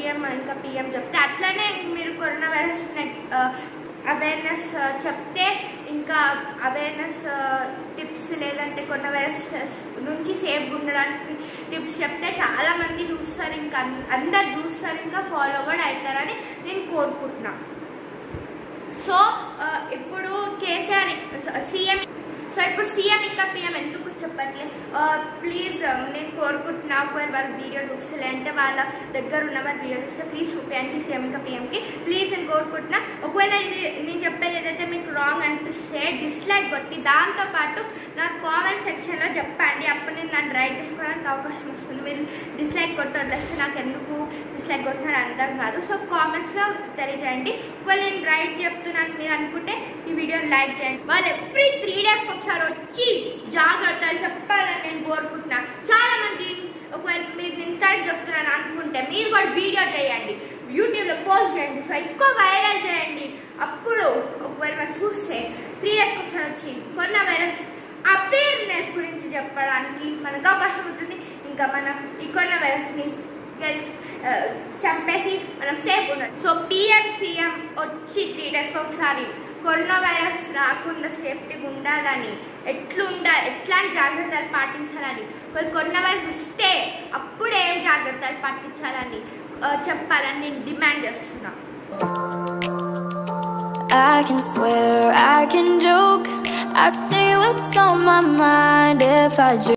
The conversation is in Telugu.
సీఎం ఇంకా పిఎం చెప్తే అట్లనే మీరు కరోనా వైరస్ అవేర్నెస్ చెప్తే ఇంకా అవేర్నెస్ టిప్స్ లేదంటే కరోనా వైరస్ నుంచి సేఫ్గా ఉండడానికి టిప్స్ చెప్తే చాలా మంది చూస్తారు ఇంకా అన్- అందరు చూస్తారు ఇంకా ఫాలో కూడా అవుతారని నేను కోరుకుంటున్నాను సో ఆ, ఇప్పుడు కేసీఆర్ సీఎం సో ఇప్పుడు సీఎం ఇంకా పిఎం ఎందుకు చెప్పట్లేదు ప్లీజ్ నేను కోరుకుంటున్నా ఒకవేళ వాళ్ళ వీడియో చూస్తలే అంటే వాళ్ళ దగ్గర ఉన్న వాళ్ళ వీడియో చూస్తే ప్లీజ్ చూపించండి సీఎం ఇంకా పిఎంకి ప్లీజ్ నేను కోరుకుంటున్నా ఒకవేళ ఇది నేను చెప్పేది ఏదైతే మీకు రాంగ్ అనిపిస్తే డిస్లైక్ కొట్టి దాంతోపాటు నాకు కామెంట్ సెక్షన్లో చెప్పండి అప్పుడు నేను నన్ను రైట్ చేసుకోవడానికి అవకాశం వస్తుంది మీరు డిస్లైక్ కొట్టి వదిలేస్తే నాకు ఎందుకు డిస్లైక్ కొట్టినాడు అర్థం కాదు సో కామెంట్స్లో తెలియజేయండి ఒకవేళ నేను రైట్ చెప్తున్నాను మీరు అనుకుంటే ఈ వీడియోని లైక్ చేయండి వాళ్ళు ఎవ్రీ త్రీ డేస్కి ఒకసారి వచ్చి జాగ్రత్తలు చెప్పాలని నేను కోరుకుంటున్నా చాలా మంది ఒకవేళ మీరు నేను కరెక్ట్ చెప్తున్నాను అనుకుంటే మీరు కూడా వీడియో చేయండి యూట్యూబ్లో పోస్ట్ చేయండి సో ఎక్కువ వైరల్ చేయండి అప్పుడు ఒకవేళ మనం చూస్తే త్రీ డేస్కి ఒకసారి వచ్చి కరోనా వైరస్ అవేర్నెస్ గురించి చెప్పడానికి మనకు అవకాశం ఉంటుంది ఇంకా మనం ఈ కరోనా వైరస్ని గెలిచి ఆ, చంపేసి మనం సేఫ్ ఉన్నాం సో పిఎం సీఎం వచ్చి త్రీ డేస్కి ఒకసారి కరోనా వైరస్ రాకుండా సేఫ్టీగా ఉండాలని ఎట్లుండా ఎట్లాంటి జాగ్రత్తలు పాటించాలని ఒకవేళ కరోనా వైరస్ వస్తే అప్పుడే ఏం జాగ్రత్తలు పాటించాలని ఆ, చెప్పాలని నేను డిమాండ్ చేస్తున్నా I can swear, I can joke. I say what's on my mind if I dream.